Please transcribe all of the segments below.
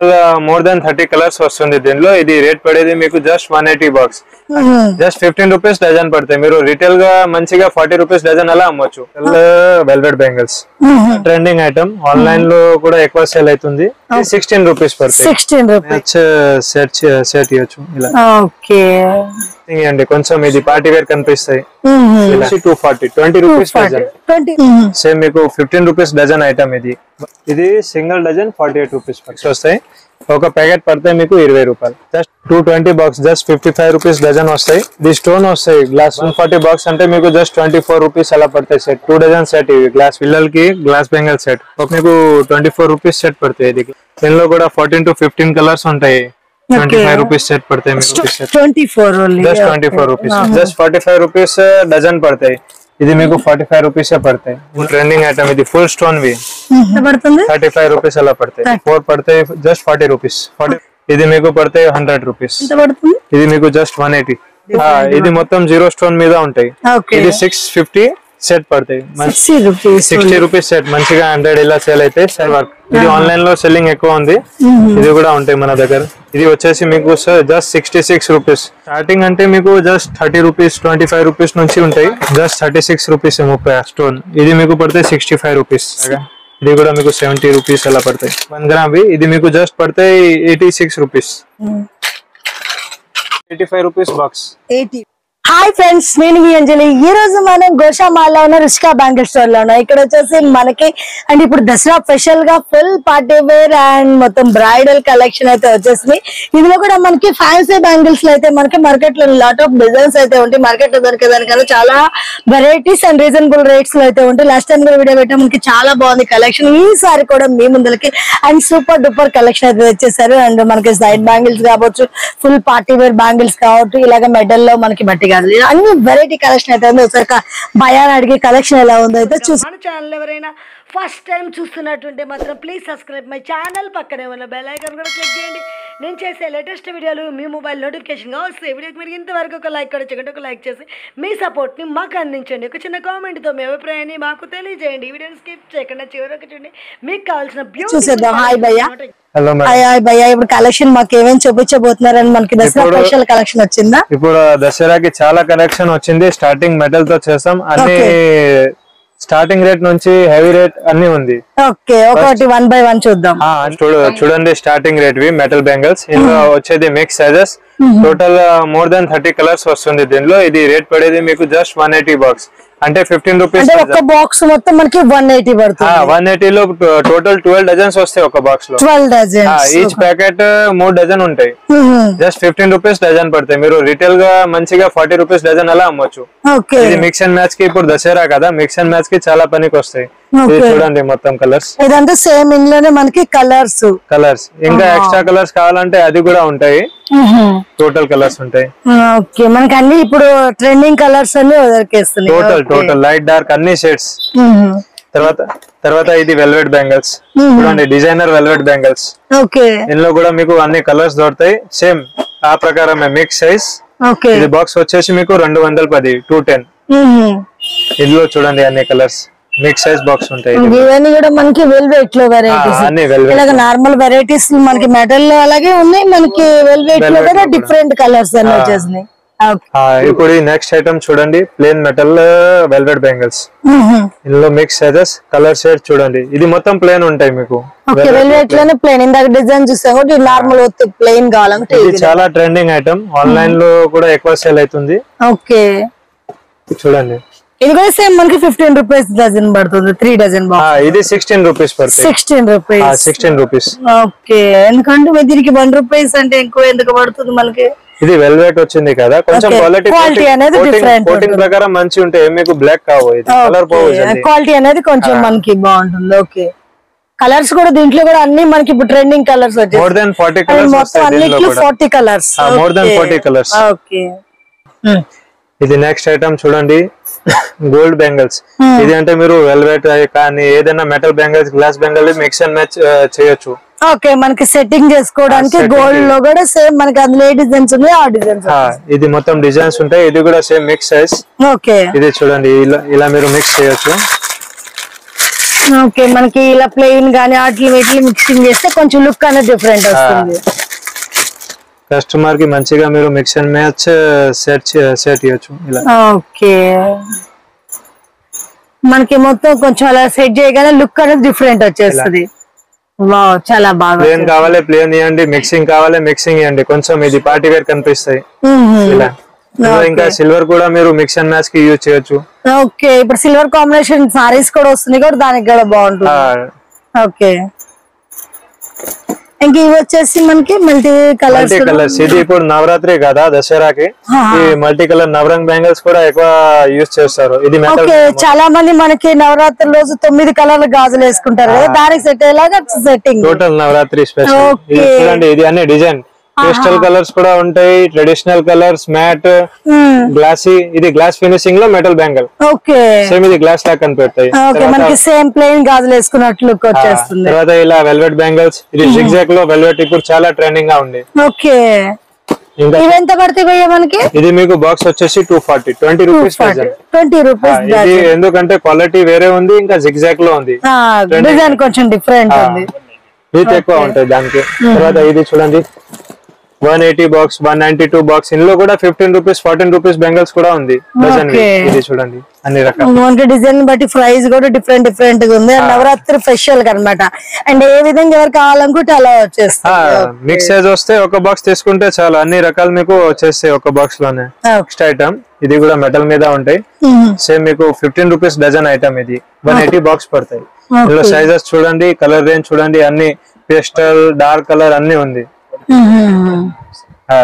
More than thirty colours వస్తుంది దీనిలో ఇది రేట్ పడేది మీకు just one eighty box just fifteen rupees dozen పడతాయి మీరు రిటైల్ గా మంచిగా ఫార్టీ రూపీస్ డజన్ అలా అమ్మొచ్చు velvet bangles trending item online లో కూడా ఎక్కువ సేల్ అవుతుంది సిక్స్టీన్ రూపీస్ పడతాయి సిక్స్టీన్ రూపీస్ సెట్ సెట్ ఇవ్వచ్చు ఇలా ఓకే అండి కొంచెం ఇది పార్టీ వేర్ కనిపిస్తాయి two forty twenty rupees dozen twenty same మీకు ఫిఫ్టీన్ రూపీస్ డజన్ ఐటమ్ ఇది ఇది single dozen forty eight rupees వస్తాయి ఒక ప్యాకెట్ పడితే మీకు ఇరవై రూపాయలు just two twenty box just fifty five rupees dozen వస్తాయి ఇది స్టోన్ వస్తాయి గ్లాస్ వన్ ఫార్టీ బాక్స్ అంటే మీకు జస్ట్ ట్వంటీ ఫోర్ రూపీస్ అలా పడతాయి సెట్ టూ డజన్ సెట్ ఇవి గ్లాస్ పిల్లలకి గ్లాస్ బెంగల్ సెట్ ఒక మీకు ట్వంటీ ఫోర్ రూపీస్ సెట్ పడతాయి ఇది దీనిలో కూడా ఫోర్టీన్ టు ఫిఫ్టీన్ కలర్స్ ఉంటాయి ట్వంటీ ఫైవ్ రూపీస్ సెట్ పడతాయి మీకు set twenty four only just twenty four rupees just forty five rupees dozen పడతాయి ఇది మీకు ఫార్టీ ఫైవ్ రూపీస్ పడతాయి ట్రెండింగ్ ఐటమ్ ఇది ఫుల్ స్టోన్ వి ఎంత పడుతుంది థర్టీ ఫైవ్ రూపీస్ అలా పడతాయి ఫోర్ పడతాయి జస్ట్ ఫార్టీ రూపీస్ ఫార్టీ ఇది మీకు పడతాయి హండ్రెడ్ రూపీస్ ఎంత పడుతుంది ఇది మీకు జస్ట్ వన్ ఎయిటీ ఇది మొత్తం జీరో స్టోన్ మీద ఉంటాయి ఓకే ఇది సిక్స్ ఫిఫ్టీ సెట్ పడతాయి sixty rupees sixty rupees set మంచిగా హండ్రెడ్ ఇలా సేల్ అయితే సెల్ వర్క్ ఇది ఆన్లైన్ లో సెల్లింగ్ ఎక్కువ ఉంది ఇది కూడా ఉంటాయి మన దగ్గర ఇది వచ్చేసి మీకు just sixty six rupees starting అంటే మీకు just thirty rupees twenty five rupees నుంచి ఉంటాయి జస్ట్ థర్టీ సిక్స్ రూపీస్ ముప్పై స్టోన్ ఇది మీకు పడితే సిక్స్టీ ఫైవ్ రూపీస్ ఇది కూడా మీకు సెవెంటీ రూపీస్ అలా పడతాయి వన్ గ్రామ్ ఇది మీకు జస్ట్ పడతాయి eighty six rupees eighty five rupees box eighty hi friends నేను మీ అంజలి ఈ రోజు మనం గోషామాల్లో ఉన్న రుషికా బ్యాంగిల్ స్టోర్ లో ఉన్నాం ఇక్కడ వచ్చేసి మనకి అండ్ ఇప్పుడు దసరా స్పెషల్ గా ఫుల్ పార్టీ వేర్ అండ్ మొత్తం బ్రైడల్ కలెక్షన్ అయితే వచ్చేసింది ఇందులో కూడా మనకి ఫ్యాన్సీ బ్యాంగిల్స్ లో అయితే మనకి మార్కెట్ లో లాట్ ఆఫ్ డిజైన్స్ అయితే ఉంటాయి మార్కెట్ లో దొరికేదానికన్నా చాలా వెరైటీస్ అండ్ రీజనబుల్ రేట్స్ లో అయితే ఉంటాయి లాస్ట్ టైం కూడా వీడియో పెట్టాం మనకి చాలా బాగుంది కలెక్షన్ ఈసారి కూడా మీ ముందలకి అండ్ సూపర్ డూపర్ కలెక్షన్ అయితే తెచ్చేసారు అండ్ మనకి సైడ్ బ్యాంగిల్స్ కావచ్చు ఫుల్ పార్టీ వేర్ బ్యాంగిల్స్ కావచ్చు ఇలాగ మెడల్ లో మనకి బట్టి కాదు అన్ని వెరైటీ కలెక్షన్ అయితే ఉంది ఒకసారి క- భయాన్ని అడిగి కలెక్షన్ ఎలా ఉందో అయితే చూసి మన ఛానల్ ఎవరైనా ఫస్ట్ టైం చూస్తున్నట్టుంటే మాత్రం ప్లీజ్ సబ్స్క్రైబ్ మై ఛానల్ పక్కనే ఉన్న బెల్ ఐకాన్ కూడా క్లిక్ చేయండి నేను చేసే లేటెస్ట్ వీడియోలు మీ మొబైల్ నోటిఫికేషన్గా వస్తాయి వీడియోకి మీరు ఇంతవరకు ఒక లైక్ కూడా చేయకండి ఒక లైక్ చేసి మీ సపోర్ట్ని మాకు అందించండి ఒక చిన్న కామెంట్తో మీ అభిప్రాయాన్ని మాకు తెలియజేయండి ఈ వీడియోని స్కిప్ చేయకుండా చివరికి చూడండి మీకు కావాల్సిన చూసేద్దాం. హాయ్ భయ్యా. హలో మేడం హాయ్ హాయ్ భయ్యా ఇప్పుడు కలెక్షన్ మాకు ఏమేమి చూపించబోతున్నారని మనకి దసరా ఇప్పుడు- స్పెషల్ కలెక్షన్ వచ్చిందా ఇప్పుడు దసరాకి చాలా కలెక్షన్ వచ్చింది స్టార్టింగ్ మెటల్ తో చేస్తాం అన్ని స్టార్టింగ్ రేట్ నుంచి హెవీ రేట్ అన్ని ఉంది ఓకే ఒకటి వన్ బై వన్ చూద్దాం ఆ, చూడు చూడండి స్టార్టింగ్ రేట్ వి మెటల్ బెంగల్స్ ఇందులో వచ్చేది mix sizes total more than thirty colours వస్తుంది దీనిలో ఇది రేట్ పడేది మీకు జస్ట్ వన్ ఎయిటీ బాక్స్ అంటే ఫిఫ్టీన్ రూపీస్ అంటే ఒక బాక్స్ మొత్తం మనకి వన్ ఎయిటీ పడుతుంది వన్ ఎయిటీలో టోటల్ ట్వెల్వ్ డజన్స్ వస్తాయి ఒక బాక్స్ లో ట్వెల్వ్ డజన్ ఈచ్ ప్యాకెట్ మూడు డజన్ ఉంటాయి జస్ట్ ఫిఫ్టీన్ రూపీస్ డజన్ పడతాయి మీరు రిటైల్ గా మంచిగా ఫార్టీ రూపీస్ డజన్ అలా అమ్మొచ్చు ఓకే ఇది మిక్స్ అండ్ మ్యాచ్ కి ఇప్పుడు దసరా కదా మిక్స్ అండ్ మ్యాచ్ కి చాలా పనికి వస్తాయి ఇది Okay. చూడండి మొత్తం కలర్స్ ఇదంతా సేమ్ ఇందులోనే మనకి కలర్స్ కలర్స్ ఇంకా ఎక్స్ట్రా కలర్స్ కావాలంటే అది కూడా ఉంటాయి టోటల్ కలర్స్ ఉంటాయి ఓకే మనకి అన్ని ఇప్పుడు ట్రెండింగ్ కలర్స్ అన్ని దొరికేస్తున్నాయి టోటల్ టోటల్ లైట్ డార్క్ అన్ని షేడ్స్ తర్వాత తర్వాత ఇది వెల్వెట్ బ్యాంగిల్స్ చూడండి డిజైనర్ వెల్వెట్ బ్యాంగిల్స్ ఓకే ఇందులో కూడా మీకు అన్ని కలర్స్ దొరుకుతాయి సేమ్ ఆ ప్రకారమే మిక్స్ సైజ్ ఓకే ఇది బాక్స్ వచ్చేసి మీకు రెండు వందల పది టూ టెన్ ఇందులో చూడండి అన్ని కలర్స్ మిక్స్ సైజ్ బాక్స్ ఉంటాయి ఇది. ఇవన్నీ కూడా మనకి వెల్వెట్ లో ఆ, వెరైటీస్ అన్ని వెల్వెట్ ఇలాగ నార్మల్ వెరైటీస్ మనకి మెటల్ లో అలాగే ఉన్నాయి మనకి వెల్వెట్ లో Velvet కూడా లో కూడా. డిఫరెంట్ కలర్స్ అన్ని వచ్చేసినాయి ఓకే ఆ, ఇప్పుడు ఈ నెక్స్ట్ ఐటమ్ చూడండి ప్లేన్ మెటల్ వెల్వెట్ బ్యాంగిల్స్ ఇందులో మిక్స్ సైజెస్ కలర్ షేడ్ చూడండి ఇది మొత్తం ప్లేన్ ఉంటాయి మీకు ఓకే వెల్వెట్ లోనే ప్లెయిన్ ఇందాక డిజైన్ చూసాం కూడా నార్మల్ ప్లెయిన్ కావాలంటే ఇది చాలా ట్రెండింగ్ ఐటమ్ ఆన్లైన్ లో కూడా ఎక్కువ సేల్ అవుతుంది ఓకే చూడండి ఇది కూడా సేమ్ మనకి ఫిఫ్టీన్ రూపీస్ డజన్ పడుతుంది త్రీ డజన్ ఆ, ఇది సిక్స్టీన్ రూపీస్ పడుతుంది sixteen rupees sixteen rupees okay ఎందుకంటే మరి దీనికి వన్ రూపీస్ అంటే ఎక్కువ ఎందుకు పడుతుంది మనకి ఇది వెల్వెట్ వచ్చింది కదా కొంచెం Okay. క్వాలిటీ Quality అనేది different కోటింగ్ ఉంటుంది. ప్రకారం మంచి ఉంటాయి మీకు బ్లాక్ కావు ఇది కలర్ పోవు జల్దీ. క్వాలిటీ అనేది కొంచెం మనకి బాగుంటుంది ఓకే కలర్స్ కూడా దీంట్లో కూడా అన్ని మనకి ఇప్పుడు ట్రెండింగ్ కలర్స్ మోర్ వచ్చేసి దెన్ ఫార్టీ కలర్స్ మొత్తం వస్తాయి దీనిలో అన్నిట్లో కూడా forty colours Ah, more than 40 colours. Okay ఇది నెక్స్ట్ ఐటమ్ చూడండి గోల్డ్ బెంగల్స్ ఇది అంటే మీరు వెల్వెట్ కానీ ఏదైనా metal bangles glass bangle mix and match చేయొచ్చు ఓకే మనకి సెట్టింగ్ చేసుకోవడానికి setting గోల్డ్ లో కూడా సేమ్ మనకి అందులో ఏ డిజైన్స్ ఉన్నాయి ఆ డిజైన్స్ ఆ, ఇది మొత్తం డిజైన్స్ ఉంటాయి ఇది కూడా సేమ్ మిక్స్ సైజ్ ఓకే ఇది చూడండి ఇలా ఇలా మీరు మిక్స్ చేయొచ్చు ఓకే మనకి ఇలా ప్లెయిన్ గానీ వాటి వీటిని మిక్సింగ్ చేస్తే కొంచెం లుక్ అనేది డిఫరెంట్ వస్తుంది కస్టమర్ కి మంచిగా మీరు mix and match set set చేయొచ్చు ఇలా ఓకే మనకి మొత్తం కొంచెం అలా సెట్ చేయగానే లుక్ అనేది డిఫరెంట్ వచ్చేస్తుంది వావ్ చాలా బాగా ప్లేన్ కావాలి ప్లేన్ ఇవ్వండి మిక్సింగ్ కావాలి మిక్సింగ్ ఇవ్వండి కొంచెం ఇది పార్టీ వేర్ కనిపిస్తాయి మ్మ్. ఇలా ఇందులో ఇంకా సిల్వర్ కూడా మీరు మిక్స్ అండ్ మ్యాచ్ కి యూజ్ చేయొచ్చు ఓకే ఇప్పుడు సిల్వర్ కాంబినేషన్ సారీస్ కూడా వస్తున్నాయి కూడా దానికి కూడా బాగుంటుంది ఆ, ఓకే ఇంక ఇవి వచ్చేసి మనకి మల్టీ కలర్స్ మల్టీ కలర్స్ ఇది ఇప్పుడు నవరాత్రి కదా దసరాకి ఈ మల్టీ కలర్ నవరంగ్ బ్యాంగిల్స్ కూడా ఎక్కువ యూజ్ చేస్తారు ఇది మెటల్ ఓకే చాలా మంది మనకి నవరాత్రి రోజు తొమ్మిది కలర్ల గాజులు వేసుకుంటారు కదా దానికి సెట్ అయ్యేలాగా సెట్టింగ్ టోటల్ నవరాత్రి స్పెషల్ ఇది Okay. చూడండి ఇది అన్ని డిజైన్ పేస్టల్ కలర్స్ కూడా ఉంటాయి ట్రెడిషనల్ కలర్స్ మ్యాట్ గ్లాసీ ఇది గ్లాస్ ఫినిషింగ్ లో మెటల్ బ్యాంగిల్ ఓకే సేమ్ ఇది గ్లాస్ లాగా కనిపెడతాయి ఓకే మనకి సేమ్ ప్లెయిన్ గాజులు వేసుకున్నట్లు లుక్ వచ్చేస్తుంది తర్వాత ఇలా వెల్వెట్ బ్యాంగిల్స్ ఇది జిగ్జాక్ లో వెల్వెట్ ఇప్పుడు చాలా ట్రెండింగ్ గా ఉంది ఓకే ఇంకా ఇవి ఎంత పడతాయి భయ్య మనకి ఇది మీకు బాక్స్ వచ్చేసి two forty twenty rupees dozen twenty rupees ఇది ఎందుకంటే క్వాలిటీ వేరే ఉంది ఇంకా జిగ్జాక్ లో ఉంది డిజైన్ కొంచెం డిఫరెంట్ ఉంది హీట్ ఎక్కువ ఉంటుంది దానికి తర్వాత ఇది చూడండి one eighty box one ninety two box ఇందులో కూడా fifteen rupees fourteen rupees bangles కూడా ఉంది డజన్ Okay. ఇది చూడండి అన్ని రకాలు మనకి డిజైన్ బట్టి ప్రైస్ కూడా డిఫరెంట్ డిఫరెంట్ గా ఉంది నవరాత్రి స్పెషల్ అన్నమాట అండ్ ఏ విధంగా ఎవరు కావాలనుకుంటే అలా వచ్చేస్తుంది మిక్స్ సైజ్ వస్తే ఒక బాక్స్ తీసుకుంటే చాలు అన్ని రకాలు మీకు వచ్చేస్తాయి ఒక బాక్స్ లోనే నెక్స్ట్ ఐటమ్ ఇది కూడా మెటల్ మీద ఉంటాయి సేమ్ మీకు ఫిఫ్టీన్ రూపీస్ డజన్ ఐటమ్ ఇది వన్ ఎయిటీ బాక్స్ పడతాయి ఇందులో సైజెస్ చూడండి కలర్ రేంజ్ చూడండి అన్ని పేస్టల్ డార్క్ కలర్ అన్ని ఉంది ఆ,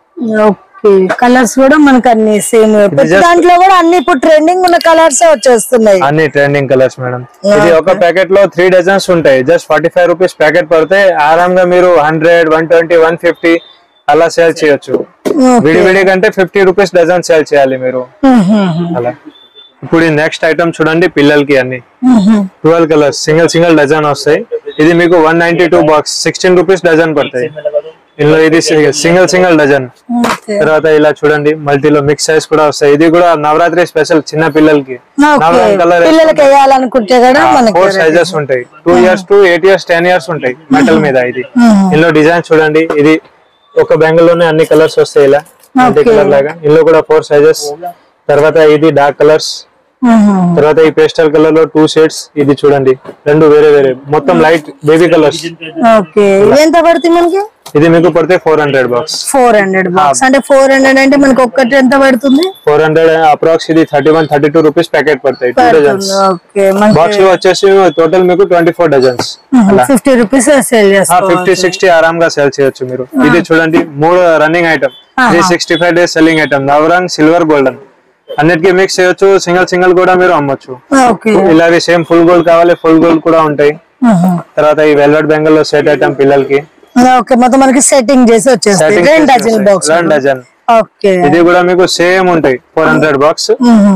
ఓకే కలర్స్ కూడా మనకు అన్ని సేమ్ ప్రతి just- దాంట్లో కూడా అన్ని ఇప్పుడు ట్రెండింగ్ ఉన్న కలర్స్ వచ్చేస్తున్నాయి అన్ని ట్రెండింగ్ కలర్స్ మేడం ఇది ఒక ప్యాకెట్ లో త్రీ డజన్స్ ఉంటాయి just forty five rupees packet పడితే ఆరాంగా మీరు hundred one twenty one fifty అలా సేల్ చేయొచ్చు విడివిడి కంటే ఫిఫ్టీ రూపీస్ డజన్ సేల్ చేయాలి మీరు అలా ఇప్పుడు ఈ నెక్స్ట్ ఐటమ్ చూడండి పిల్లలకి అన్ని twelve colours single single dozen వస్తాయి ఇది మీకు one ninety two box sixteen rupees dozen పడతాయి ఇందులో ఇది సింగిల్ సింగిల్ డజన్ ఓకే తర్వాత ఇలా చూడండి మల్టీలో మిక్స్ సైజ్ కూడా వస్తాయి ఇది కూడా నవరాత్రి స్పెషల్ చిన్న పిల్లలకి నవరాత్రి కలర్ పిల్లలకి వేయాలనుకుంటే కూడా మనకి ఫోర్ సైజెస్ ఉంటాయి two years to eight years ten years ఉంటాయి మెటల్ మీద ఇది ఇందులో డిజైన్ చూడండి ఇది ఒక బ్యాంగిల్ లోనే అన్ని కలర్స్ వస్తాయి ఇలా మల్టీ కలర్ లాగా ఇందులో కూడా ఫోర్ సైజెస్ తర్వాత ఇది డార్క్ కలర్స్ తర్వాత ఈ పేస్టల్ కలర్ లో టూ షేడ్స్ ఇది చూడండి రెండు వేరే వేరే మొత్తం లైట్ బేబీ కలర్స్ ఓకే ఎంత పడుతుంది మనకి ఇది మీకు పడితే four hundred box four hundred box అంటే ఫోర్ హండ్రెడ్ అంటే మనకి ఒక్కటి ఎంత పడుతుంది ఫోర్ హండ్రెడ్ అప్రాక్స్ ఇది thirty one thirty two rupees packet పడతాయి టూ డజన్స్ ఓకే మనకి బాక్స్ లో వచ్చేసి టోటల్ మీకు twenty four dozens fifty rupees sale చేస్తాం ఫిఫ్టీ సిక్స్టీ ఆరాంగా సేల్ చేయొచ్చు మీరు ఇది చూడండి మూడు running item three sixty five days selling item Navrang silver golden అన్నిటికీ మిక్స్ చేయొచ్చు సింగిల్ సింగిల్ కూడా మీరు అమ్మొచ్చు ఓకే ఇలాగే సేమ్ ఫుల్ గోల్డ్ కావాలి ఫుల్ గోల్డ్ కూడా ఉంటాయి తర్వాత ఈ వెల్వెట్ బెంగల్ లో సెట్ ఐటమ్ పిల్లలకి ఓకే మొత్తం మనకి సెట్టింగ్ చేసి వచ్చేస్తాయి Setting రెండు చేసి డజన్ వస్తాయి. బాక్స్ రెండు డజన్ ఓకే ఇది కూడా మీకు సేమ్ ఉంటాయి ఫోర్ హండ్రెడ్ బాక్స్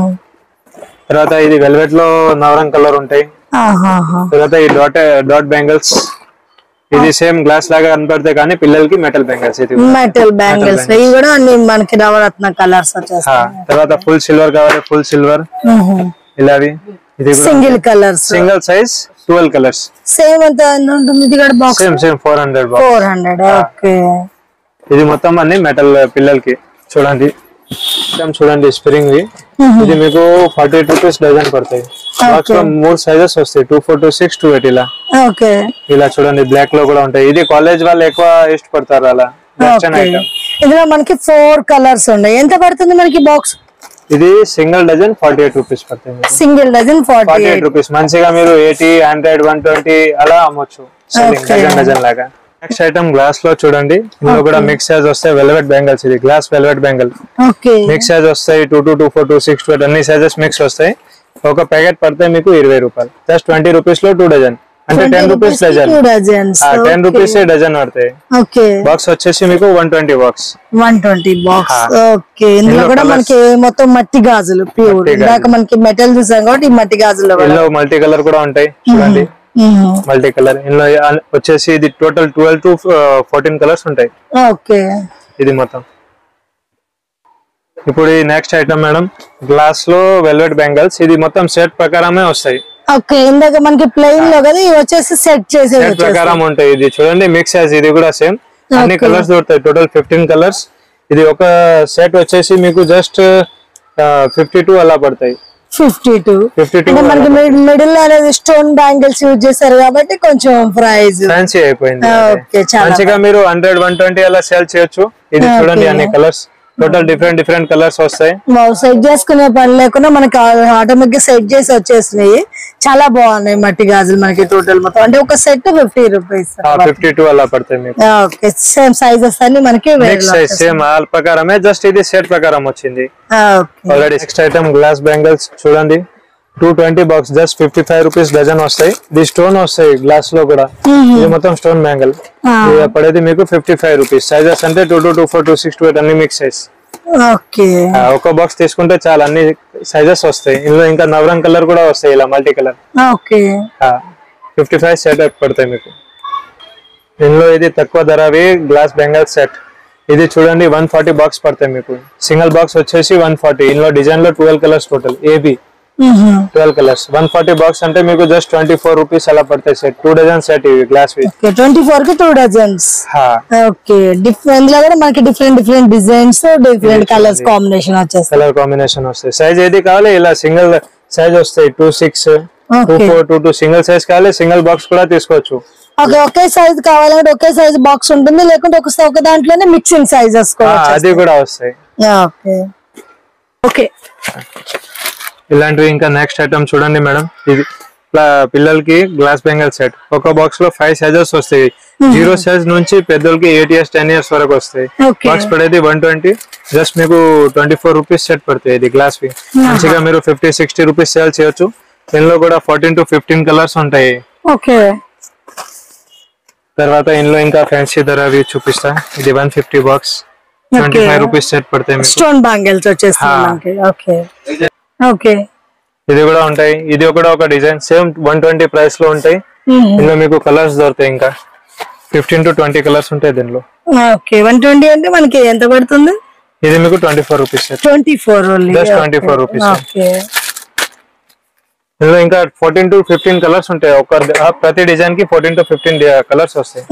తర్వాత ఇది వెల్వెట్ లో నవరంగ్ కలర్ ఉంటాయి తర్వాత ఈ డాట్ డాట్ బ్యాంగిల్స్ ఇది సేమ్ గ్లాస్ లాగా కనపడతాయి కానీ పిల్లలకి మెటల్ బ్యాంగిల్స్ ఇది మెటల్ బ్యాంగిల్స్ ఇవి కూడా అన్ని మనకి నవరత్న కలర్స్ వచ్చేస్తాయి ఆ, తర్వాత ఫుల్ సిల్వర్ కావాలి ఫుల్ సిల్వర్ ఇలావి ఇది కూడా single colours single size twelve colours same ఎంత ఉంటుంది ఇది కూడా box same same four hundred box four hundred okay ఇది మొత్తం అన్ని మెటల్ పిల్లలకి చూడండి మొత్తం చూడండి స్ప్రింగ్ వి ఇది మీకు ఫార్టీ ఎయిట్ రూపీస్ డజన్ పడతాయి బాక్స్ లో మూడు సైజెస్ వస్తాయి two four two six two eight ఇలా ఓకే ఇలా చూడండి బ్లాక్ లో కూడా ఉంటాయి ఇది కాలేజ్ వాళ్ళు ఎక్కువ ఇష్టపడతారు అలా వెస్టర్న్ ఓకే ఐటమ్ ఇందులో మనకి ఫోర్ కలర్స్ ఉన్నాయి ఎంత పడుతుంది మనకి బాక్స్ ఇది single dozen forty eight rupees పడతాయి మీకు. Single dozen forty forty eight rupees మంచిగా మీరు ఎయిటీ హండ్రెడ్ వన్ ట్వంటీ అలా అమ్మొచ్చు సెల్లింగ్ Okay. డజన్ డజన్ లాగా నెక్స్ట్ ఐటమ్ గ్లాస్ లో చూడండి ఇందులో కూడా మిక్స్ సైజ్ వస్తాయి వెల్వెట్ బెంగల్స్ ఇది glass velvet bangle okay mix size వస్తాయి two two two four two six two eight అన్ని సైజెస్ మిక్స్ వస్తాయి ఒక ప్యాకెట్ పడితే మీకు ఇరవై రూపాయలు జస్ట్ ట్వంటీ రూపీస్ లో టూ డజన్ అంటే ten rupees dozen two dozens ten rupees dozen పడతాయి ఓకే బాక్స్ వచ్చేసి మీకు one twenty box one twenty box okay ఇందులో ఇందులో కూడా colours. మనకి మొత్తం మట్టి గాజులు ప్యూర్ మట్టి గాజులు. ఇందాక మనకి మెటల్ చూసాం కాబట్టి ఈ మట్టి గాజులు కూడా ఇందులో మల్టీ కలర్ కూడా ఉంటాయి చూడండి మల్టీ కలర్ ఇందులో అన్- వచ్చేసి ఇది total twelve to fourteen colours ఉంటాయి ఓకే ఇది మొత్తం ఇప్పుడు ఈ నెక్స్ట్ ఐటమ్ మేడం గ్లాస్ లో వెల్వెట్ బెంగల్స్ ఇది మొత్తం సెట్ ప్రకారమే వస్తాయి ఓకే ఇందాక మనకి ప్లెయిన్ లో కదా ఇవి వచ్చేసి సెట్ చేసేది సెట్ ప్రకారం ఉంటాయి ఇది చూడండి మిక్స్ సైజ్ ఇది కూడా సేమ్ అన్ని కలర్స్ దొరుకుతాయి టోటల్ ఫిఫ్టీన్ కలర్స్ ఇది ఒక సెట్ వచ్చేసి మీకు జస్ట్ ఫిఫ్టీ టూ అలా పడతాయి ఫిఫ్టీ టూ ఫిఫ్టీ టూ అంటే మనకి మిడిల్ లో అనేది స్టోన్ బ్యాంగిల్స్ యూజ్ చేస్తారు కాబట్టి కొంచెం ప్రైస్ ఫ్యాన్సీ అయిపోయింది ఓకే చాలా మంచిగా మీరు హండ్రెడ్ వన్ ట్వంటీ అలా సేల్ చేయొచ్చు ఇది చూడండి అన్ని colours total different different colours వస్తాయి సెట్ చేసుకునే పని లేకుండా మనకి ఆటోమేటిక్ గా సెట్ చేసి వచ్చేసినాయి చాలా బాగున్నాయి మట్టి గాజులు మనకి టోటల్ మొత్తం అంటే ఒక set fifty rupees fifty two అలా పడతాయి మీకు ఓకే సేమ్ సైజెస్ అన్ని మనకి నెక్స్ట్ సైజ్ సేమ్ ఆల్ ప్రకారమే జస్ట్ ఇది సెట్ ప్రకారం వచ్చింది okay already next item glass bangles చూడండి two twenty box just fifty five rupees dozen వస్తాయి ఇది స్టోన్ వస్తాయి గ్లాస్ లో కూడా ఇది మొత్తం స్టోన్ బ్యాంగిల్ ఇది పడేది మీకు ఫిఫ్టీ ఫైవ్ రూపీస్ సైజెస్ అంటే two two two four two six two eight అన్ని మిక్స్ సైజ్ ఓకే ఒక బాక్స్ తీసుకుంటే చాలా అన్ని సైజెస్ వస్తాయి ఇందులో ఇంకా నవరంగ్ కలర్ కూడా వస్తాయి ఇలా multi colour okay fifty five set పడతాయి మీకు ఇందులో ఇది తక్కువ ధరవి గ్లాస్ బెంగల్ సెట్ ఇది చూడండి వన్ ఫార్టీ బాక్స్ పడతాయి మీకు సింగిల్ బాక్స్ వచ్చేసి వన్ ఫార్టీ ఇందులో డిజైన్ లో ట్వెల్వ్ కలర్స్ టోటల్ ఏబి twelve colours one forty box అంటే మీకు జస్ట్ ట్వంటీ ఫోర్ రూపీస్ అలా పడతాయి సెట్ టూ డజన్ సెట్ ఇవి గ్లాస్ వి ఓకే ట్వంటీ ఫోర్ కి టూ డజన్స్ ఓకే డిఫరెంట్ ఇందులో కూడా మనకి different different designs different colours combination వచ్చేస్తాయి కలర్ కాంబినేషన్ వస్తాయి సైజ్ ఏది కావాలి ఇలా సింగిల్ సైజ్ వస్తాయి two six two Okay. Four two two single size కావాలి సింగిల్ బాక్స్ కూడా తీసుకోవచ్చు ఓకే ఒకే సైజ్ కావాలంటే ఒకే సైజ్ బాక్స్ ఉంటుంది లేకుంటే ఒక ఒక దాంట్లోనే మిక్సింగ్ సైజెస్ ఆ, కూడా అది కూడా వస్తాయి ఓకే ఓకే ఇలాంటివి ఇంకా నెక్స్ట్ ఐటమ్ చూడండి మేడం ఇది ఇట్లా పిల్లలకి గ్లాస్ బెంగల్ సెట్ ఒక బాక్స్ లో ఫైవ్ సైజెస్ వస్తాయి జీరో సైజ్ నుంచి పెద్దలకి ఎయిట్ ఇయర్స్ టెన్ ఇయర్స్ వరకు వస్తాయి Okay. బాక్స్ పడేది వన్ ట్వంటీ జస్ట్ మీకు ట్వంటీ ఫోర్ రూపీస్ సెట్ పడతాయి ఇది గ్లాస్ వి మంచిగా మీరు ఫిఫ్టీ సిక్స్టీ రూపీస్ సేల్ చేయొచ్చు దీనిలో కూడా ఫోర్టీన్ టు ఫిఫ్టీన్ కలర్స్ ఉంటాయి ఓకే తర్వాత ఇందులో ఇంకా ఫ్యాన్సీ ధర అవి చూపిస్తా ఇది one fifty box twenty five rupees set పడతాయి మీకు స్టోన్ బ్యాంగిల్స్ వచ్చేస్తాయి Ah. మనకి ఓకే ఓకే ఇది కూడా ఉంటాయి ఇది కూడా ఒక design same one twenty price లో ఉంటాయి ఇందులో మీకు కలర్స్ దొరుకుతాయి ఇంకా ఫిఫ్టీన్ టు ట్వంటీ కలర్స్ ఉంటాయి దీనిలో ఓకే వన్ ట్వంటీ అంటే మనకి ఎంత పడుతుంది ఇది మీకు twenty four rupees set twenty four only Just 24 rupees. Okay ఇందులో ఇంకా ఫోర్టీన్ టు ఫిఫ్టీన్ కలర్స్ ఉంటాయి ఒక ప్రతి డిజైన్ కి ఫోర్టీన్ టు ఫిఫ్టీన్ కలర్స్ వస్తాయి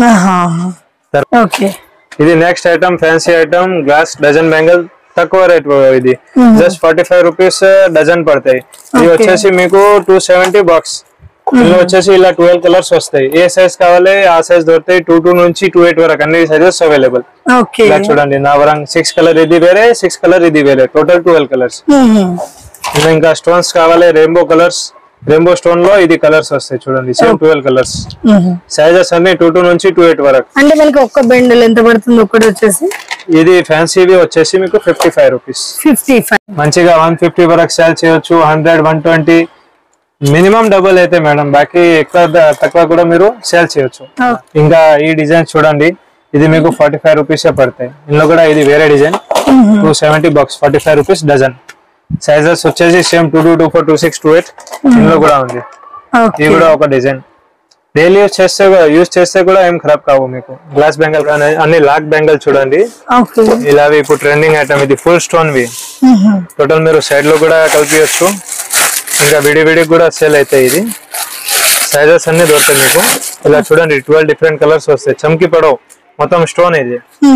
ఓకే ఇది next item fancy item glass dozen bangle తక్కువ రేట్ ఇది just forty five rupees dozen పడతాయి ఇది వచ్చేసి మీకు టూ సెవెంటీ బాక్స్ ఇందులో వచ్చేసి ఇలా ట్వెల్వ్ కలర్స్ వస్తాయి ఏ సైజ్ కావాలి ఆ సైజ్ దొరుకుతాయి టూ టూ నుంచి టూ ఎయిట్ వరకు అన్ని సైజెస్ అవైలబుల్ ఓకే ఇలా చూడండి నవరంగ్ సిక్స్ కలర్ ఇది వేరే సిక్స్ కలర్ ఇది వేరే టోటల్ ట్వెల్వ్ కలర్స్ ఇందులో ఇంకా స్టోన్స్ కావాలి రెయిన్బో కలర్స్ రెయిన్బో స్టోన్ లో ఇది కలర్స్ వస్తాయి చూడండి సేమ్ ట్వెల్వ్ కలర్స్ సైజెస్ అన్ని టూ టూ నుంచి టూ ఎయిట్ వరకు అంటే మనకి ఒక్క బెండల్ ఎంత పడుతుంది ఒక్కటి వచ్చేసి ఇది ఫ్యాన్సీవి వచ్చేసి మీకు fifty five rupees fifty five మంచిగా వన్ ఫిఫ్టీ వరకు సేల్ చేయొచ్చు hundred one twenty minimum double అయితే మేడం బాకీ ఎక్కువ ద- తక్కువ కూడా మీరు సేల్ చేయొచ్చు ఇంకా ఈ డిజైన్ చూడండి ఇది మీకు ఫార్టీ ఫైవ్ రూపీస్ పడతాయి ఇందులో కూడా ఇది వేరే design two seventy box forty five rupees dozen sizes వచ్చేసి same two two two four two six two eight ఇందులో కూడా ఉంది ఓకే ఇది కూడా ఒక డిజైన్ డైలీ యూస్ చేస్తే యూస్ చేస్తే కూడా ఏం ఖరాబ్ కావు మీకు గ్లాస్ బెంగల్ కానీ అన్ని లాక్ బెంగల్ చూడండి ఓకే ఇలా ఇప్పుడు ట్రెండింగ్ ఐటమ్ ఇది ఫుల్ స్టోన్ వి టోటల్ మీరు సైడ్ లో కూడా కలిపియొచ్చు ఇంకా విడి విడి కూడా సేల్ అవుతాయి ఇది సైజెస్ అన్ని దొరుకుతాయి మీకు ఇలా చూడండి ట్వెల్వ్ డిఫరెంట్ కలర్స్ వస్తాయి చమ్కి పడవు మొత్తం స్టోన్ ఇది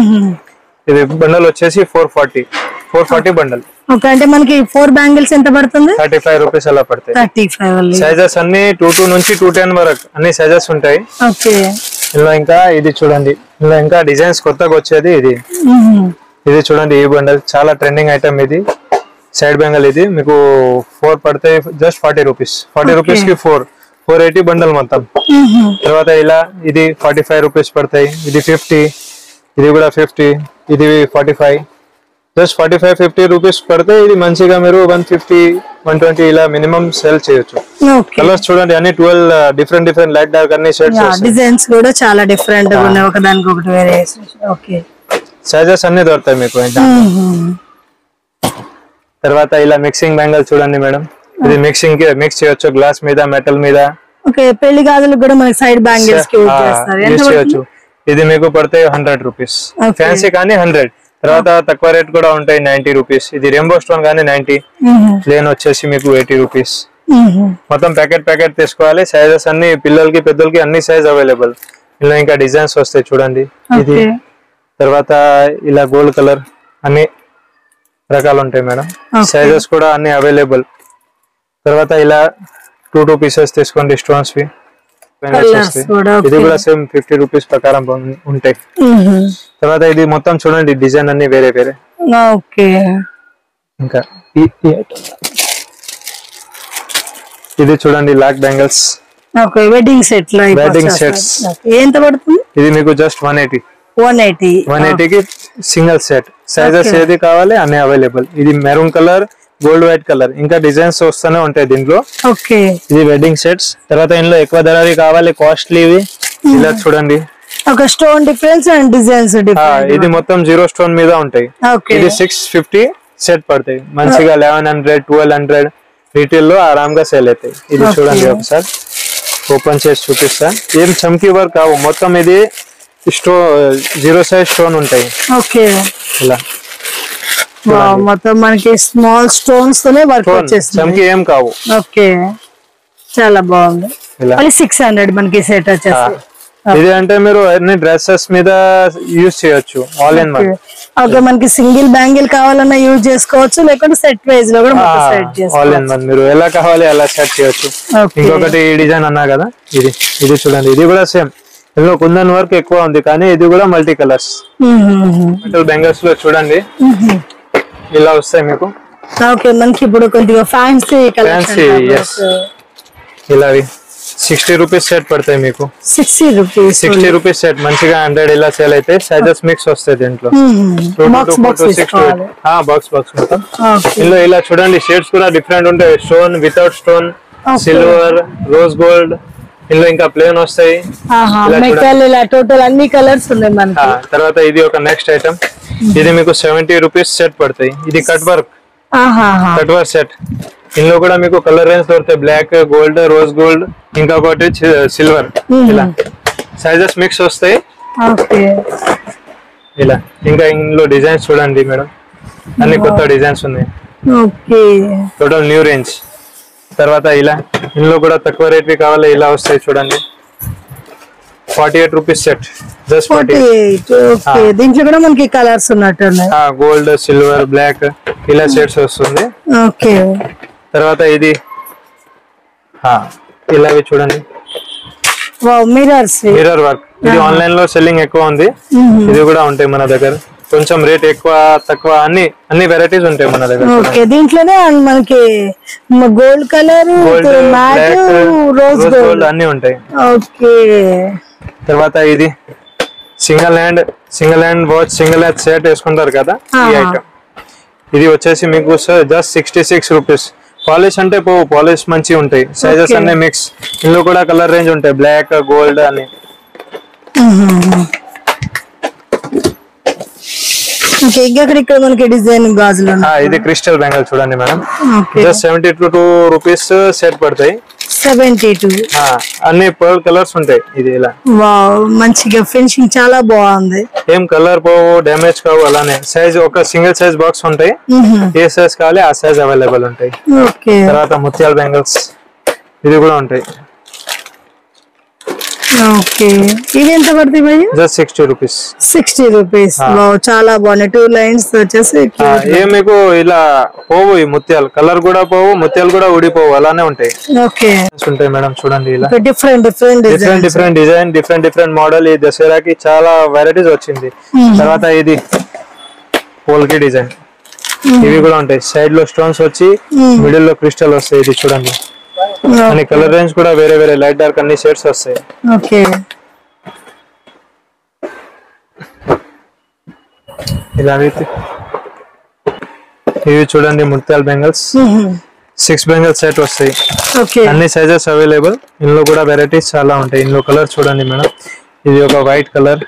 ఇది బండల్ వచ్చేసి four forty four forty bundle okay అంటే మనకి ఫోర్ బ్యాంగిల్స్ ఎంత పడుతుంది థర్టీ ఫైవ్ రూపీస్ అలా పడతాయి థర్టీ ఫైవ్ సైజెస్ అన్ని టూ టూ నుంచి టూ టెన్ వరకు అన్ని సైజెస్ ఉంటాయి ఓకే ఇందులో ఇంకా ఇది చూడండి ఇందులో ఇంకా డిజైన్స్ కొత్తగా వచ్చేది ఇది ఇది చూడండి ఈ బండల్ చాలా ట్రెండింగ్ ఐటమ్ ఇది సైడ్ బెంగల్ ఇది మీకు ఫోర్ పడతాయి just forty rupees forty rupees కి ఫోర్ ఫోర్ ఎయిటీ బండల్ మొత్తం తర్వాత ఇలా ఇది ఫార్టీ ఫైవ్ రూపీస్ పడతాయి ఇది ఫిఫ్టీ ఇది కూడా ఫిఫ్టీ ఇది forty five just forty five fifty rupees పడితే ఇది మంచిగా మీరు వన్ ఫిఫ్టీ వన్ ట్వంటీ ఇలా మినిమం సెల్ చేయొచ్చు ఓకే కలర్స్ చూడండి అన్ని twelve different different light dark అన్ని షేడ్స్ డిజైన్స్ కూడా చాలా డిఫరెంట్ గా ఉన్నాయి ఒకదానికి ఒకటి వేరే ఓకే సైజెస్ అన్ని దొరుకుతాయి మీకు దాంట్లో. తర్వాత ఇలా మిక్సింగ్ బ్యాంగల్ చూడండి మేడం ఇది మిక్సింగ్ కి మిక్స్ చేయొచ్చు గ్లాస్ మీద మెటల్ మీద ఓకే పెళ్లి గాజులకు కూడా మనకి సైడ్ బ్యాంగిల్స్ కి యూజ్ చేస్తారు ఎంత యూస్ చేయొచ్చు ఇది మీకు పడతాయి హండ్రెడ్ రూపీస్ Okay. ఫ్యాన్సీ కానీ హండ్రెడ్ తర్వాత తక్కువ రేట్ కూడా ఉంటాయి నైన్టీ రూపీస్ ఇది రెయిన్బో స్టోన్ కానీ నైన్టీ ప్లేన్ వచ్చేసి మీకు ఎయిటీ రూపీస్ మొత్తం ప్యాకెట్ ప్యాకెట్ తీసుకోవాలి సైజెస్ అన్ని పిల్లలకి పెద్దలకి అన్ని సైజ్ అవైలబుల్ ఇలా ఇంకా డిజైన్స్ వస్తాయి చూడండి ఇది ఓకే తర్వాత ఇలా గోల్డ్ కలర్ అన్ని రకాలు ఉంటాయి మేడం Okay. సైజెస్ కూడా అన్ని అవైలబుల్ తర్వాత ఇలా టూ టూ పీసెస్ తీసుకోండి స్టోన్స్ వి Bangles Colours వస్తాయి. కూడా, ఇది okay. కూడా సేమ్ ఫిఫ్టీ రూపీస్ ప్రకారం ఉం- ఉంటాయి తర్వాత ఇది మొత్తం చూడండి డిజైన్ అన్ని వేరే వేరే ఓకే ఇంకా ఈ- ఈ item. ఇది చూడండి lac bangles okay wedding set లో Wedding sets. ఎంత పడుతుంది ఇది మీకు just one eighty one eighty one ఎయిటీకి సింగిల్ సెట్ సైజెస్ Okay. ఏది కావాలి అన్ని అవైలబుల్ ఇది maroon colour gold white colour ఇంకా డిజైన్స్ వస్తూనే ఉంటాయి దీంట్లో ఓకే ఇది వెడ్డింగ్ సెట్స్ తర్వాత ఇందులో ఎక్కువ ధరవి కావాలి కాస్ట్లీవి ఇలా చూడండి ఒక స్టోన్ డిఫరెన్స్ అండ్ డిజైన్స్ ఆ, డిఫరెంట్ ఇది మొత్తం జీరో స్టోన్ మీద ఉంటాయి ఓకే ఇది సిక్స్ ఫిఫ్టీ సెట్ పడతాయి మంచిగా eleven hundred twelve hundred retail లో ఆరాంగా సేల్ అవుతాయి ఇది Okay. చూడండి ఒకసారి ఓపెన్ చేసి చూపిస్తా ఏం చమ్కీ వర్క్ కావు మొత్తం ఇది స్టో జీరో సైజ్ స్టోన్ ఉంటాయి ఓకే ఇలా మొత్తం మనకి స్మాల్ స్టోన్స్ తోనే వర్క్ స్టోన్ వచ్చేస్తుంది చమ్కీ ఏం కావు ఓకే చాలా బాగుంది ఇలా మళ్ళీ సిక్స్ హండ్రెడ్ మనకి సెట్ ఆ, వచ్చేసి ఇది అంటే మీరు అన్ని డ్రెస్సెస్ మీద యూజ్ చేయొచ్చు ఆల్ ఇన్ వన్ ఓకే మనకి సింగిల్ బ్యాంగిల్ కావాలన్నా యూజ్ చేసుకోవచ్చు లేకుంటే సెట్ వైజ్ లో కూడా మొత్తం సెట్ ఆల్ చేసుకోవచ్చు ఇన్ వన్ మీరు ఎలా కావాలి అలా సెట్ చేయొచ్చు ఓకే ఇంకొకటి ఈ డిజైన్ అన్నా కదా ఇది ఇది చూడండి ఇది కూడా సేమ్ ఇందులో కుందన్ వర్క్ ఎక్కువ ఉంది కానీ ఇది కూడా మల్టీ కలర్స్ మెటల్ బెంగల్స్ లో చూడండి ఇలా వస్తాయి మీకు ఓకే మనకి ఇప్పుడు కొద్దిగా ఫ్యాన్సీ Fancy, yes. ఇలా సిక్స్టీ రూపీస్ సెట్ పడతాయి మీకు sixty rupees sixty rupees set మంచిగా హండ్రెడ్ ఇలా సేల్ అయితే సైజెస్ మిక్స్ వస్తాయి దీంట్లో బాక్స్ బాక్స్ తీసుకోవాలి బాక్స్ బాక్స్ మొత్తం ఓకే ఇందులో ఇలా చూడండి షేడ్స్ కూడా డిఫరెంట్ ఉంటాయి stone without stone Okay. Silver rose gold ఇందులో ఇంకా ప్లేన్ వస్తాయి ఇలా మెటల్ ఇలా టోటల్ అన్ని కలర్స్ ఉన్నాయి ఆ, మనకి తర్వాత ఇది ఒక నెక్స్ట్ ఐటమ్ ఇది మీకు సెవెంటీ రూపీస్ సెట్ పడతాయి ఇది కట్ వర్క్ ఆహాహా. కట్ వర్క్ సెట్ ఇందులో కూడా మీకు కలర్ రేంజ్ దొరుకుతాయి బ్లాక్ గోల్డ్ రోజ్ గోల్డ్ ఇంకా ఒకటి సిల్వర్ ఇలా సైజెస్ మిక్స్ వస్తాయి ఓకే ఇలా ఇంకా ఇందులో డిజైన్స్ చూడండి మేడం అన్ని కొత్త డిజైన్స్ ఉన్నాయి ఓకే టోటల్ న్యూ రేంజ్ తర్వాత ఇలా ఇందులో కూడా తక్కువ రేట్వి కావాలి ఇలా వస్తాయి చూడండి forty eight rupees set just forty forty eight okay దీంట్లో కూడా మనకి కలర్స్ ఉన్నట్టున్నాయి గోల్డ్ సిల్వర్ బ్లాక్ ఇలా సెట్స్ వస్తుంది ఓకే తర్వాత ఇది ఆ, ఇలావి చూడండి వావ్ మిరర్స్ మిర్రర్ వర్క్ ఇది ఆన్లైన్ లో సెల్లింగ్ ఎక్కువ ఉంది ఇది కూడా ఉంటాయి మన దగ్గర కొంచెం రేట్ ఎక్కువ తక్కువ అన్ని అన్ని వెరైటీస్ ఉంటాయి మన దగ్గర ఓకే దీంట్లోనే అండ్ మనకి gold colour gold matte black rose rose gold gold అన్ని ఉంటాయి ఓకే తర్వాత ఇది single hand single hand watch single hand set వేసుకుంటారు కదా ఈ ఆహా. ఐటమ్ ఇది వచ్చేసి మీకు just sixty six rupees polish అంటే పోవు పాలిష్ మంచి ఉంటాయి సైజెస్ Okay. అన్ని మిక్స్ ఇందులో కూడా కలర్ రేంజ్ ఉంటాయి బ్లాక్ గోల్డ్ అని ఓకే ఇంకా ఇక్కడ ఇక్కడ మనకి డిజైన్ గాజులు ఆ, ఇది క్రిస్టల్ బ్యాంగిల్ చూడండి madam okay just seventy two two rupees set పడతాయి సెవెంటీ టూ ఆ, అన్ని పర్ల్ కలర్స్ ఉంటాయి ఇది ఇలా వావ్ మంచిగా ఫినిషింగ్ చాలా బాగుంది ఏం కలర్ పోవు డ్యామేజ్ కావు అలానే సైజ్ ఒక సింగిల్ సైజ్ బాక్స్ ఉంటాయి ఏ సైజ్ కావాలి ఆ సైజ్ అవైలబుల్ ఉంటాయి ఓకే తర్వాత ముత్యాల బ్యాంగిల్స్ ఇది కూడా ఉంటాయి ఓకే ఇవి ఎంత పడుతుంది భయ్య just sixty rupees sixty rupees wow చాలా బాగున్నాయి టూ లైన్స్ వచ్చేసి ఏ మీకు ఇలా పోవు ఈ ముత్యాలు కలర్ కూడా పోవు ముత్యాలు కూడా ఊడిపోవు అలానే ఉంటాయి ఓకే ఉంటాయి మేడం చూడండి ఇలా different different different design different design different different model ఈ దసరాకి చాలా వెరైటీస్ వచ్చింది తర్వాత ఇది పోల్కి డిజైన్ ఇవి కూడా ఉంటాయి సైడ్ లో స్టోన్స్ వచ్చి మిడిల్ లో క్రిస్టల్ వస్తాయి ఇది చూడండి అని కలర్ రేంజ్ కూడా వేరే వేరే లైట్ డార్క్ అన్ని షేడ్స్ వస్తాయి ఓకే ఇలా అయితే ఇవి చూడండి ముత్యాల బెంగల్స్ సిక్స్ బెంగల్స్ సెట్ వస్తాయి ఓకే అన్ని సైజెస్ అవైలబుల్ ఇందులో కూడా వెరైటీస్ చాలా ఉంటాయి ఇందులో కలర్ చూడండి మేడం ఇది ఒక వైట్ కలర్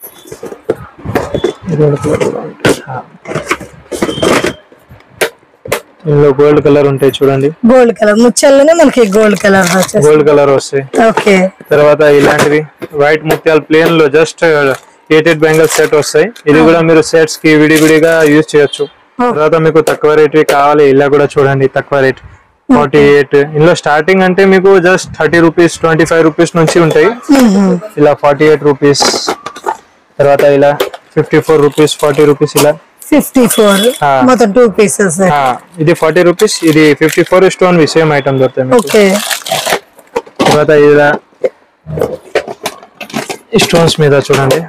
ఇందులో గోల్డ్ కలర్ ఉంటాయి చూడండి గోల్డ్ కలర్ ముత్యాల్లోనే మనకి గోల్డ్ కలర్ వచ్చేసి గోల్డ్ కలర్ వస్తాయి ఓకే తర్వాత ఇలాంటివి వైట్ ముత్యాల ప్లేన్ లో just eight eight bangle set వస్తాయి ఇది కూడా మీరు సెట్స్ కి విడివిడిగా యూజ్ చేయొచ్చు తర్వాత మీకు తక్కువ రేట్ కావాలి ఇలా కూడా చూడండి తక్కువ రేట్ ఫార్టీ ఎయిట్ ఇందులో స్టార్టింగ్ అంటే మీకు just thirty rupees twenty five rupees నుంచి ఉంటాయి ఇలా ఫార్టీ ఎయిట్ రూపీస్ తర్వాత ఇలా fifty four rupees forty rupees ఇలా ఫిఫ్టీ ఫోర్ ఆ. మొత్తం టూ పీసెస్ ఆ, ఇది ఫార్టీ రూపీస్ ఇది fifty four stone same item దొరుకుతాయి మీకు ఓకే తర్వాత ఇలా స్టోన్స్ మీద చూడండి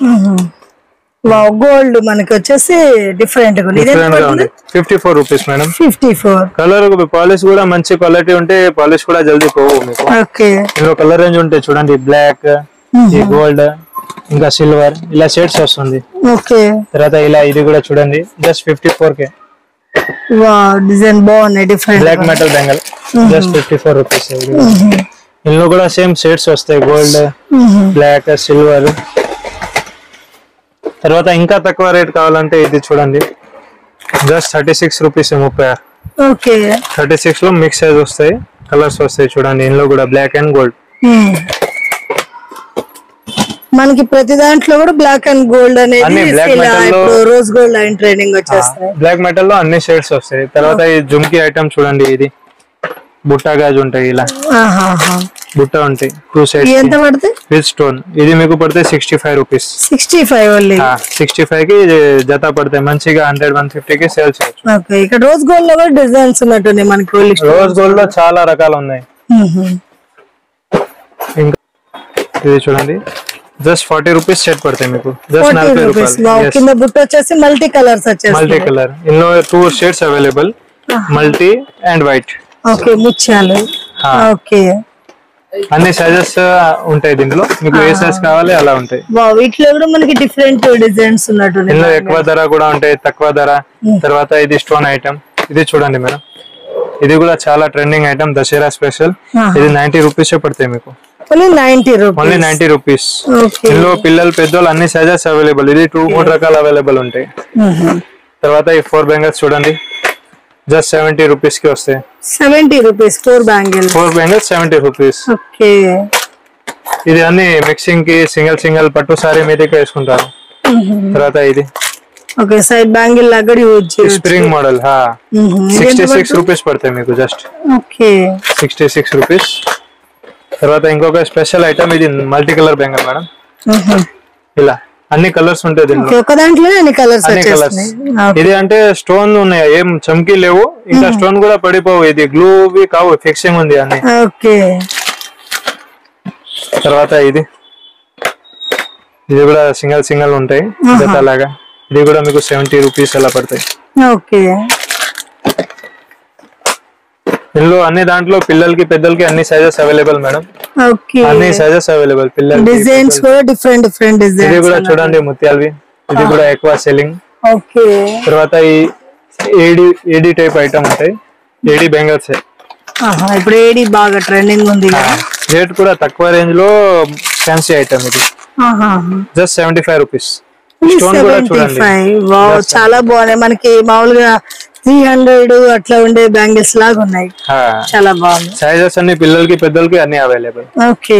గోల్డ్ మనకి వచ్చేసి డిఫరెంట్ గా ఉంది డిఫరెంట్ గా ఉంది fifty four rupees madam fifty four colour polish కూడా మంచి క్వాలిటీ ఉంటే పాలిష్ కూడా జల్దీ పోవు మీకు ఓకే ఇందులో కలర్ రేంజ్ ఉంటాయి చూడండి బ్లాక్ ఈ గోల్డ్ ఇంకా సిల్వర్ ఇలా షేడ్స్ వస్తుంది ఓకే తర్వాత ఇలా ఇది కూడా చూడండి జస్ట్ ఫిఫ్టీ ఫోర్ కే వా డిజైన్ బాగున్నాయి different black metal bangle just fifty four rupees ఇందులో కూడా సేమ్ షేడ్స్ వస్తాయి గోల్డ్ బ్లాక్ సిల్వర్ తర్వాత ఇంకా తక్కువ రేట్ కావాలంటే ఇది చూడండి జస్ట్ థర్టీ సిక్స్ రూపీస్ ముప్పై ఓకే థర్టీ సిక్స్ లో మిక్స్ సైజ్ వస్తాయి కలర్స్ వస్తాయి చూడండి ఇందులో కూడా బ్లాక్ అండ్ గోల్డ్ మనకి ప్రతి దాంట్లో కూడా బ్లాక్ అండ్ గోల్డ్ అనేది అన్ని black ఇలా metal లో- ఇప్పుడు రోజ్ గోల్డ్ లైన్ ట్రైనింగ్ వచ్చేస్తాయి బ్లాక్ మెటల్ లో అన్ని షేడ్స్ వస్తాయి తర్వాత ఈ జుమ్కి ఐటమ్ చూడండి ఇది బుట్టా గాజు ఉంటాయి ఇలా ఆహాహా. బుట్ట ఉంటాయి టూ ఇది సైడ్స్ ఎంత పడుతుంది విత్ స్టోన్ ఇది మీకు పడితే sixty five rupees sixty five only sixty five కి జత పడతాయి మంచిగా హండ్రెడ్ వన్ ఫిఫ్టీ కి సేల్ చేయొచ్చు ఓకే ఇక్కడ రోజ్ గోల్డ్ లో కూడా డిజైన్స్ ఉన్నట్టున్నాయి మనకి ఓన్లీ రోజ్ గోల్డ్ లో చాలా రకాలు ఉన్నాయి ఇంకా ఇది చూడండి జస్ట్ ఫార్టీ రూపీస్ సెట్ పడతాయి మీకు జస్ట్ ఫార్టీ నలభై రూపీస్ రూపాయలు కింద బుట్ట వచ్చేసి మల్టీ కలర్స్ మల్టీ వచ్చేసి కలర్ ఇందులో two shades available multi and white okay ముత్యాలు ఓకే అన్ని సైజెస్ ఉంటాయి దీంట్లో మీకు ఏ సైజ్ కావాలి అలా ఉంటాయి వా వీటిలో కూడా మనకి డిఫరెంట్ డిజైన్స్ ఉన్నట్టున్నాయి ఇందులో ఎక్కువ ధర కూడా ఉంటాయి తక్కువ ధర తర్వాత ఇది స్టోన్ ఐటమ్ ఇది చూడండి మేడం ఇది కూడా చాలా ట్రెండింగ్ ఐటమ్ దసరా స్పెషల్ ఆహా. ఇది నైన్టీ రూపీస్ పడతాయి మీకు only ninety only rupees ninety rupees okay ఇందులో పిల్లలు పెద్దోళ్ళు అన్ని సైజెస్ అవైలబుల్ ఇది టూ మూడు రకాలు అవైలబుల్ ఉంటాయి తర్వాత ఈ ఫోర్ బెంగల్స్ చూడండి జస్ట్ సెవెంటీ రూపీస్ కి వస్తాయి seventy rupees four bangle four bangles seventy rupees okay ఇది అన్ని మిక్సింగ్ కి సింగిల్ సింగిల్ పట్టు సారీ మీదకి వేసుకుంటారు తర్వాత ఇది ఓకే సైడ్ బ్యాంగిల్ లాగా యూజ్ చేయొచ్చు స్ప్రింగ్ మోడల్ హా మ్మ్. ఇది సిక్స్టీ ఎంత సిక్స్ రూపీస్ పడతాయి మీకు just okay sixty six rupees తర్వాత ఇంకొక స్పెషల్ ఐటమ్ ఇది మల్టీ కలర్ బెంగల్ మేడం ఇలా అన్ని కలర్స్ ఉంటాయి దీనిలో ఓకే ఒక దాంట్లో అన్ని కలర్స్ అన్ని కలర్స్ వచ్చేస్తున్నాయి ఇది అంటే స్టోన్ ఉన్నాయి ఏం చమ్కీ లేవు ఇంకా స్టోన్ కూడా పడిపోవు ఇది గ్లూ కావు ఫిక్సింగ్ ఉంది అన్ని ఓకే తర్వాత ఇది ఇది కూడా సింగల్ సింగల్ ఉంటాయి జత లాగా ఇది కూడా మీకు సెవెంటీ రూపీస్ అలా పడతాయి ఓకే ఇందులో అన్ని దాంట్లో పిల్లలకి పెద్దలకి అన్ని సైజెస్ అవైలబుల్ మేడం ఓకే అన్ని సైజెస్ అవైలబుల్ పిల్లలకి డిజైన్స్ కూడా డిఫరెంట్ డిఫరెంట్ ఇది డిజైన్స్ కూడా చూడండి ముత్యాలవి ఇది కూడా ఎక్కువ సెల్లింగ్ ఓకే తర్వాత ఈ ఏడి ఏడి టైప్ ఐటమ్ ఉంటాయి ఏడి బెంగల్స్ ఆహా, ఇప్పుడు ఏడి బాగా ట్రెండింగ్ ఉంది కదా. రేట్ కూడా తక్కువ రేంజ్ లో ఫ్యాన్సీ ఐటమ్ ఇది ఆహా. జస్ట్ సెవెంటీ ఫైవ్ రూపీస్ ఇది స్టోన్ కూడా 75. చూడండి వావ్ చాలా బాగున్నాయి మనకి మామూలుగా త్రీ హండ్రెడ్ అట్లా ఉండే బ్యాంగిల్స్ లాగా ఉన్నాయి చాలా బాగుంది సైజెస్ అన్ని పిల్లలకి పెద్దలకి అన్ని అవైలబుల్ ఓకే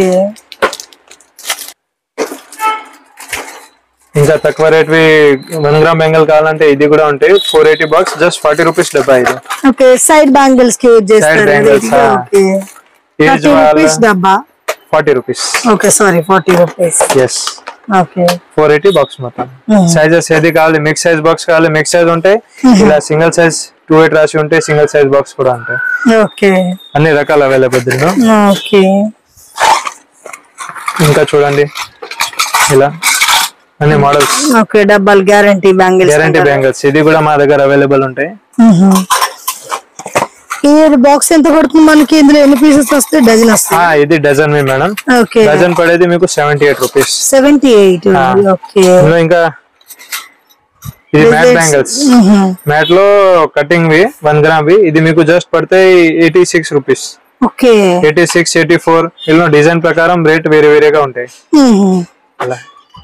ఇంకా తక్కువ రేట్ వి వన్ గ్రామ్ బెంగల్ కావాలంటే ఇది కూడా ఉంటాయి four eighty box just forty rupees డబ్బా ఇది ఓకే సైడ్ బ్యాంగిల్స్ కి యూజ్ చేస్తారు bangles, ఆ. ఓకే ఏజ్ థర్టీ రూపీస్ డబ్బా forty rupees okay sorry forty rupees yes okay four eighty box మొత్తం సైజెస్ ఏది కావాలి మిక్స్ సైజ్ బాక్స్ కావాలి మిక్స్ సైజ్ ఉంటాయి ఇలా సింగిల్ సైజ్ టూ ఎయిట్ రాసి ఉంటే సింగిల్ సైజ్ బాక్స్ కూడా ఉంటాయి ఓకే అన్ని రకాలు అవైలబుల్ దీనిలో ఓకే ఇంకా చూడండి ఇలా అన్ని మోడల్స్ ఓకే డబ్బాలు గ్యారంటీ బ్యాంగిల్స్ గ్యారంటీ బ్యాంగిల్స్ ఇది కూడా మా దగ్గర అవైలబుల్ ఉంటాయి ఈ బాక్స్ ఎంత పడుతుంది మనకి ఇందులో ఎన్ని పీసెస్ వస్తాయి డజన్ ఆ, వస్తాయి ఇది డజన్ మీ మేడం ఓకే డజన్ పడేది మీకు seventy eight rupees seventy eight okay ఇందులో ఇంకా ఇది మ్యాట్ బ్యాంగిల్స్ మ్యాట్ లో కటింగ్ వి వన్ గ్రామ్ వి ఇది మీకు జస్ట్ పడతాయి eighty six rupees okay eighty six eighty four ఇందులో డిజైన్ ప్రకారం రేట్ వేరే వేరేగా ఉంటాయి అలా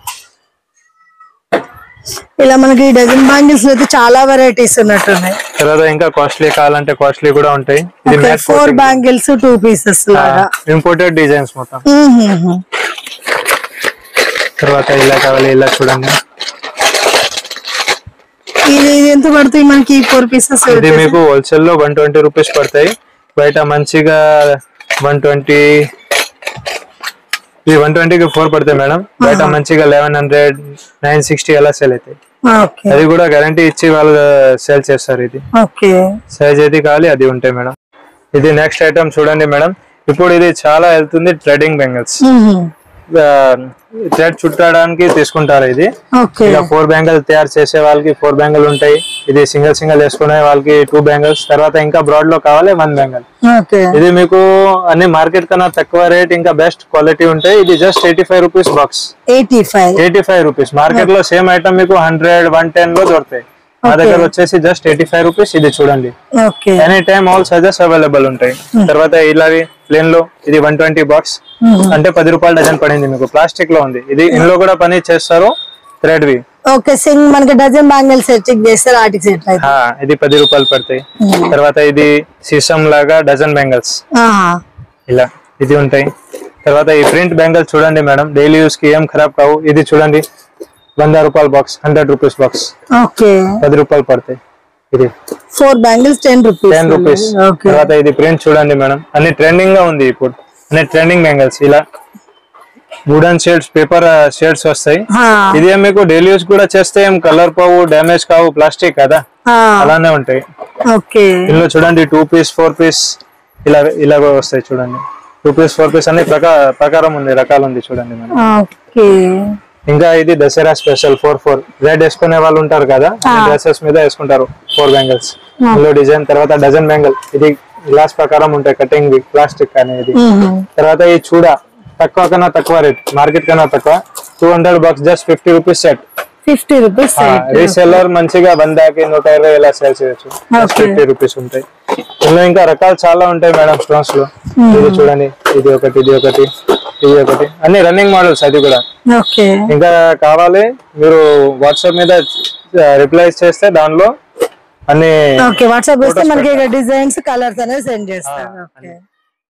ఇలా మనకి డజన్ బ్యాంగిల్స్ అయితే చాలా వెరైటీస్ ఉన్నట్టున్నాయి తర్వాత ఇంకా కాస్ట్లీ కావాలంటే కాస్ట్లీ కూడా ఉంటాయి ఇది matte four bangles two pieces లాగా ఇంపోర్టెడ్ డిజైన్స్ మొత్తం మ్మ్. తర్వాత ఇలా కావాలి ఇలా చూడండి ఇది ఇది ఎంత పడుతాయి మనకి ఫోర్ పీసెస్ ఇది మీకు హోల్సేల్ లో వన్ ట్వంటీ రూపీస్ పడతాయి బయట మంచిగా వన్ ట్వంటీ ఇది వన్ ట్వంటీకి ఫోర్ పడతాయి మేడం బయట మంచిగా లెవెన్ హండ్రెడ్ నైన్ సిక్స్టీ అలా సేల్ అవుతాయి ఓకే అది కూడా గ్యారంటీ ఇచ్చి వాళ్ళు సేల్ చేస్తారు ఇది ఓకే సైజ్ ఏది కావాలి అది ఉంటాయి మేడం ఇది నెక్స్ట్ ఐటమ్ చూడండి మేడం ఇప్పుడు ఇది చాలా వెళ్తుంది థ్రెడింగ్ బెంగల్స్ థ్రెడ్ చుట్టడానికి తీసుకుంటారు ఇది ఓకే ఇలా ఫోర్ బ్యాంగిల్ తయారు చేసే వాళ్ళకి ఫోర్ బ్యాంగిల్ ఉంటాయి ఇది సింగిల్ సింగిల్ వేసుకునే వాళ్ళకి టూ బ్యాంగిల్స్ తర్వాత ఇంకా బ్రాడ్ లో కావాలి వన్ బ్యాంగిల్ ఓకే ఇది మీకు అన్ని మార్కెట్ కన్నా తక్కువ రేట్ ఇంకా బెస్ట్ క్వాలిటీ ఉంటాయి ఇది just eighty five rupees box eighty five eighty five rupees market లో సేమ్ ఐటమ్ మీకు హండ్రెడ్ వన్ టెన్ లో దొరుకుతాయి మా దగ్గర వచ్చేసి జస్ట్ ఎయిటీ ఫైవ్ రూపీస్ ఇది చూడండి okay any time all sizes available ఉంటాయి తర్వాత ఇలావి ప్లేన్ లో ఇది వన్ ట్వంటీ బాక్స్ అంటే పది రూపాయలు డజన్ పడింది మీకు ప్లాస్టిక్ లో ఉంది ఇది ఇందులో కూడా పని చేస్తారు థ్రెడ్ వి ఓకే సింగ్ మనకి డజన్ బ్యాంగిల్స్ చెక్ చేస్తారు వాటికి సెట్ అయితే ఆ, ఇది పది రూపాయలు పడతాయి తర్వాత ఇది సీసం లాగా డజన్ బెంగల్స్ ఆహా. ఇలా ఇది ఉంటాయి తర్వాత ఈ ప్రింట్ బెంగల్స్ చూడండి మేడం డైలీ యూస్ కి ఏం ఖరాబ్ కావు ఇది చూడండి వంద రూపాయల box hundred rupees box okay పది రూపాయలు పడతాయి ఇది four bangles ten rupees ten rupees okay తర్వాత ఇది ప్రింట్ చూడండి మేడం అన్ని ట్రెండింగ్ గా ఉంది ఇప్పుడు అన్ని ట్రెండింగ్ బెంగల్స్ ఇలా వుడెన్ షేడ్స్ పేపర్ షేడ్స్ వస్తాయి ఇది ఏం మీకు డైలీ యూస్ కూడా చేస్తే ఏం కలర్ పోవు డ్యామేజ్ కావు ప్లాస్టిక్ కదా అలానే ఉంటాయి ఓకే ఇందులో చూడండి టూ పీస్ ఫోర్ పీస్ ఇలా ఇలా వస్తాయి చూడండి టూ పీస్ ఫోర్ పీస్ అన్ని ప్రకా- ప్రకారం ఉంది రకాలు ఉంది చూడండి మేడం ఓకే ఇంకా ఇది Dasara special four four red వేసుకునే వాళ్ళు ఉంటారు కదా డ్రెస్సెస్ మీద వేసుకుంటారు ఫోర్ బ్యాంగిల్స్ ఇందులో డిజైన్ తర్వాత డజన్ బ్యాంగిల్ ఇది గ్లాస్ ప్రకారం ఉంటాయి కటింగ్ ప్లాస్టిక్ అనేది తర్వాత ఈ చూడ తక్కువ కన్నా తక్కువ రేట్ మార్కెట్ కన్నా తక్కువ two hundred box just fifty rupees set fifty rupees reseller మంచిగా వందకి నూట ఇరవై ఇలా సేల్ చేయొచ్చు ఫిఫ్టీ రూపీస్ ఉంటాయి ఇందులో ఇంకా రకాలు చాలా ఉంటాయి మేడం స్టోన్స్ లో ఇది చూడండి ఇది ఒకటి ఇది ఒకటి ఇది ఒకటి అన్ని రన్నింగ్ మోడల్స్ అది కూడా ఓకే ఇంకా కావాలి మీరు వాట్సాప్ మీద రిప్లై చేస్తే దానిలో అన్ని ఓకే వాట్సాప్ చేస్తే మనకి డిజైన్స్ కలర్స్ అనేది సెండ్ చేస్తారు ఓకే